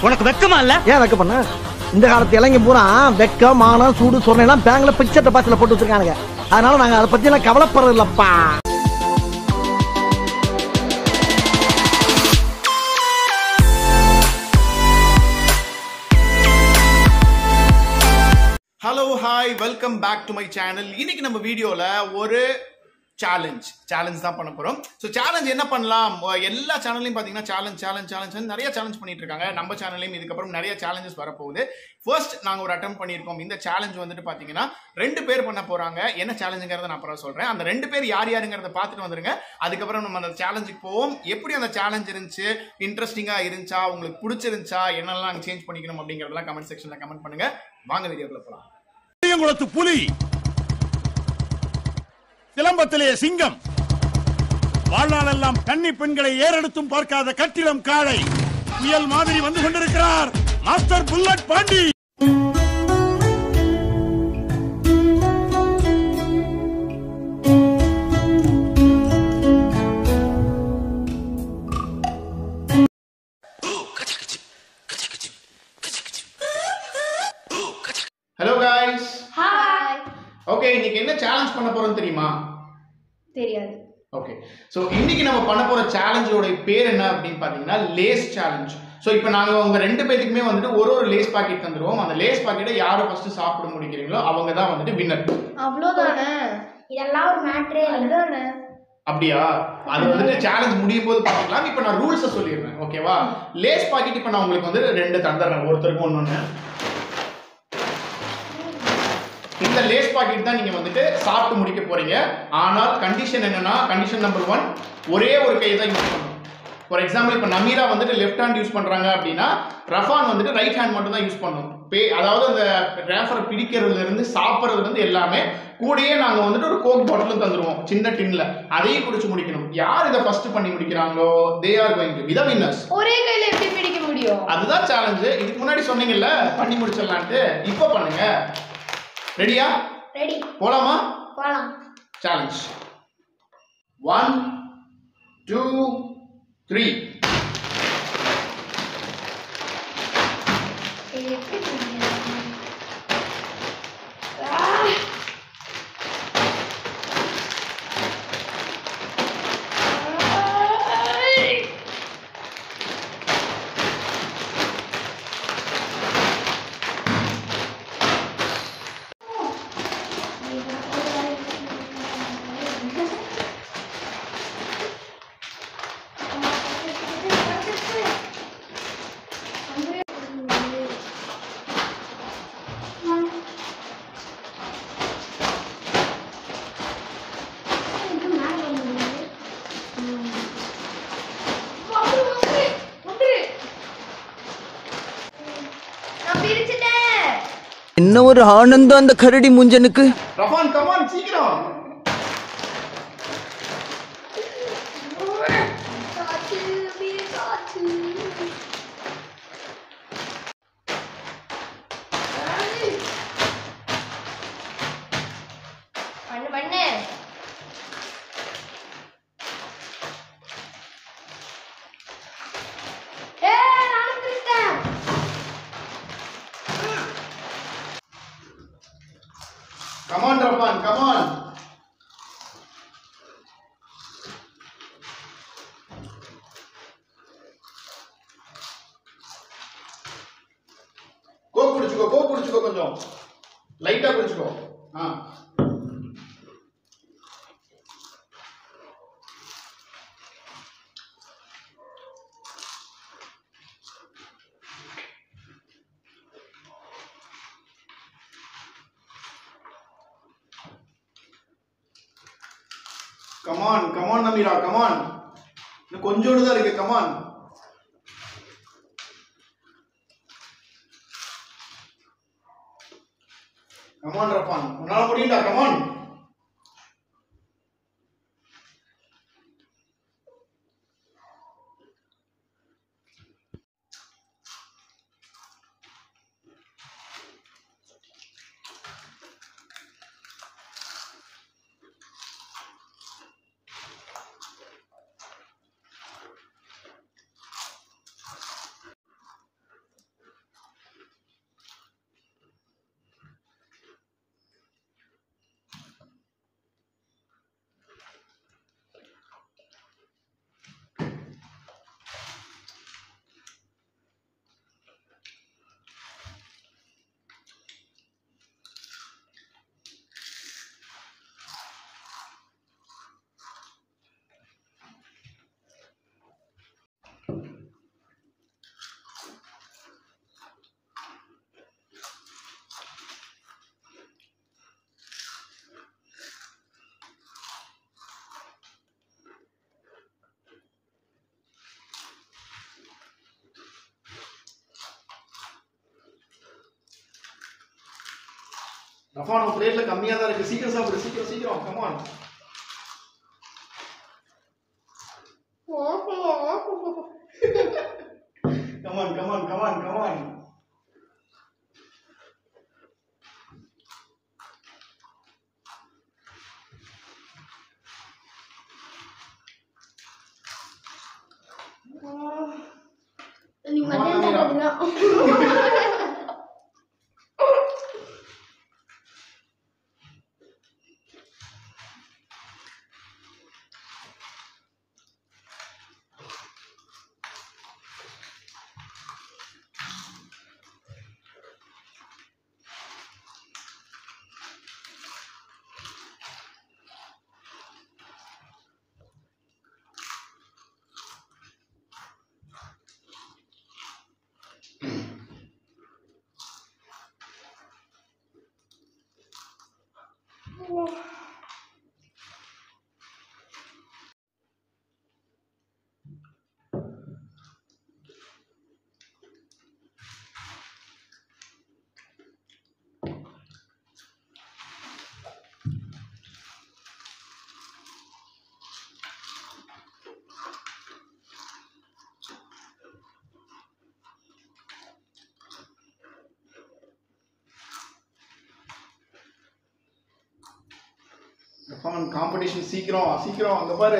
உனக்கு வெக்கமா இல்ல ஏன் வைக்க பண்ண இந்த காலத்து இளைஞ பூரா வெக்கம் மானம் சூடு சொன்னெல்லாம் பேங்க்ல பிக்சர் டெபாசிட்ல போட்டு வச்சிருக்கானுங்க அதனால நாங்க அதை பத்தி எல்லாம் கவலைப்படுறது இல்லப்பா hello hi welcome back to my channel இன்னைக்கு நம்ம வீடியோல ஒரு சேலஞ்ச் சேலஞ்ச் தான் பண்ண போறோம் ஸோ சேலஞ்ச் என்ன பண்ணலாம் அஹ் எல்லா சேனல்லையும் பார்த்தீங்கன்னா சேலஞ்ச் சேலஞ்ச் சேலஞ்ச் நிறைய சேலஞ்ச் பண்ணிட்டு இருக்காங்க நம்ம சேனல்லையும் இதுக்கப்புறம் நிறைய சேலஞ்சஸ் வரப்போகுது ஃபர்ஸ்ட் நாங்கள் ஒரு அட்டம் பண்ணியிருக்கோம் இந்த சேலஞ்ச் வந்துட்டு பார்த்தீங்கன்னா ரெண்டு பேர் பண்ண போறாங்க என்ன சேலஞ்சுங்கிறத நான் அப்புறம் சொல்றேன் அந்த ரெண்டு பேர் யார் யாருங்கிறத பார்த்துட்டு வந்துருங்க அதுக்கப்புறம் நம்ம அந்த சேலஞ்சுக்கு போவோம் எப்படி அந்த சேலஞ்ச் இருந்துச்சு இன்ட்ரெஸ்டிங்கா இருந்துச்சா உங்களுக்கு பிடிச்சிருந்துச்சா என்னெல்லாம் நாங்கள் சேஞ்ச் பண்ணிக்கணும் அப்படிங்கிறதெல்லாம் கமெண்ட் செக்ஷன்ல கமெண்ட் பண்ணுங்க வாங்க வீடியோக்குள்ள போகலாம் புளியங்குளத்து புலி சிலம்பத்திலே சிங்கம் வாழ்நாளெல்லாம் கன்னி பெண்களை ஏறெடுத்தும் பார்க்காத கட்டிடம் காளை புயல் மாதிரி வந்து கொண்டிருக்கிறார் master bullet Pandi hello guys hi okay இன்னைக்கு என்ன சேலஞ்ச் பண்ண போறோம் தெரியுமா தெரியாது ஓகே ஸோ இன்னைக்கு நம்ம பண்ண போற சேலஞ்சோட பேர் என்ன அப்படின்னு பார்த்தீங்கன்னா லேஸ் சேலஞ்ச் ஸோ இப்போ நாங்கள் உங்க ரெண்டு பேத்துக்குமே வந்துட்டு ஒரு ஒரு லேஸ் பாக்கெட் தந்துருவோம் அந்த லேஸ் பாக்கெட்டை யாரை ஃபர்ஸ்ட் சாப்பிட முடிக்கிறீங்களோ அவங்க தான் வந்துட்டு வின்னர் அவ்வளோதானே இதெல்லாம் ஒரு மேட்ரே இல்லைதானே அப்படியா அது வந்துட்டு சேலஞ்ச் முடியும் போது பார்த்துக்கலாம் இப்போ நான் ரூல்ஸை சொல்லிடுறேன் ஓகேவா லேஸ் பாக்கெட் இப்போ நான் உங்களுக்கு வந்து ரெண்டு தந்துடுறேன் ஒருத்தருக்கு ஒன்று ஒன்று இந்த லேஸ் பாக்கெட் தான் நீங்க வந்துட்டு சாப்பிட்டு முடிக்க போறீங்க ஆனால் கண்டிஷன் என்னன்னா கண்டிஷன் நம்பர் ஒன் ஒரே ஒரு கை தான் யூஸ் பண்ணணும் ஃபார் எக்ஸாம்பிள் இப்போ நமீரா வந்துட்டு லெஃப்ட் ஹேண்ட் யூஸ் பண்றாங்க அப்படின்னா ரஃபான் வந்துட்டு ரைட் ஹேண்ட் மட்டும் தான் யூஸ் பண்ணணும் பே அதாவது அந்த ரேஃபரை பிடிக்கிறதுல இருந்து சாப்பிட்றதுல இருந்து எல்லாமே கூடயே நாங்க வந்துட்டு ஒரு கோக் பாட்டிலும் தந்துருவோம் சின்ன டின்ல அதையும் குடிச்சு முடிக்கணும் யார் இதை ஃபர்ஸ்ட் பண்ணி முடிக்கிறாங்களோ தே ஆர் கோயிங் டு வித வின்னர்ஸ் ஒரே கையில எப்படி பிடிக்க முடியும் அதுதான் சேலஞ்சு இதுக்கு முன்னாடி சொன்னீங்கல்ல பண்ணி முடிச்சிடலான்ட்டு இப்போ பண்ணுங்க ரெடியா ரெடி போலாமா போலாம் challenge. One, two, three. இது எப்படி பிடிக்கிறது? ஆ! ஆய்! நான் பிரிச்சுட்டேன் என்ன ஒரு ஆனந்தம் அந்த கரடி முஞ்சனுக்கு Rafan, come on, சீக்கிரம் காற்று வீர் காற்று பண்ணு பண்ணு ஏய் நானும் பிரிச்சிட்டேன் Come on, Rafan, come on. கோ குடிச்சுக்கோ கோ குடிச்சுக்கோ கொஞ்சம் லைட்டா குடிச்சுக்கோ ஆ கமான் கமான் நமீரா கமான் இன்னும் கொஞ்சோடு தான் இருக்கு கமான் கமான் ரஃபான் உன்னால முடியும்டா கமான் ரஃபான் உன் பிளேட்ல கம்மியா தான் இருக்கு சீக்கிரம் சாப்பிடு சீக்கிரம் சீக்கிரம் come on come on come on come on come on நீ மதியம் சாப்பிடுங்க ரஃபான் காம்படிஷன் சீக்கிரம் சீக்கிரம் அங்க பாரு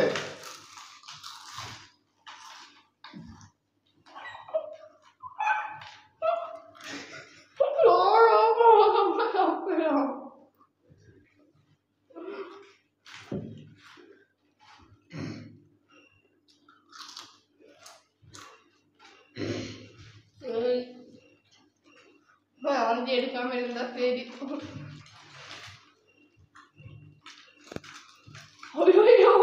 வந்து எடுக்காம இருந்தா சரி ஐயோ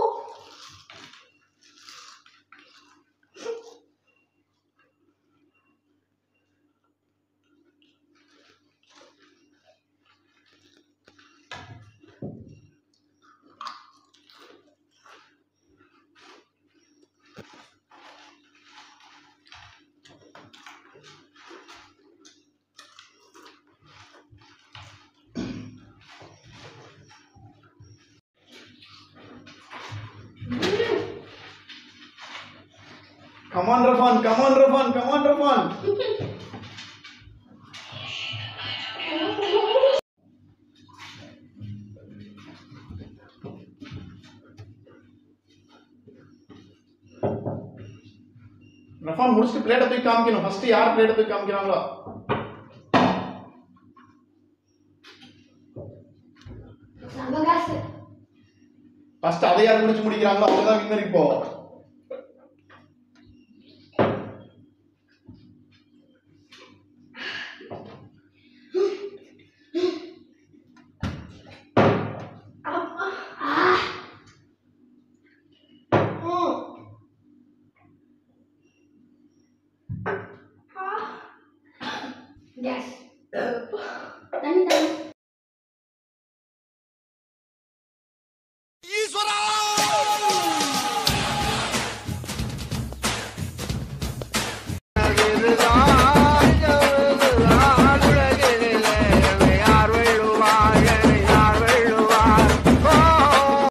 come on Rafan come on Rafan come on Rafan Rafan முடிச்சுட்டு பிளேட்டை போய் காமிக்கணும் ஃபர்ஸ்ட் யார் பிளேட்டை போய் காமிக்கிறாங்களோ நம்ம காசு ஃபர்ஸ்ட் அதை யார் முடிச்சு முடிக்கிறாங்களோ அவங்க தான் வின்னர் இப்போ எஸ் தண்ணி தண்ணி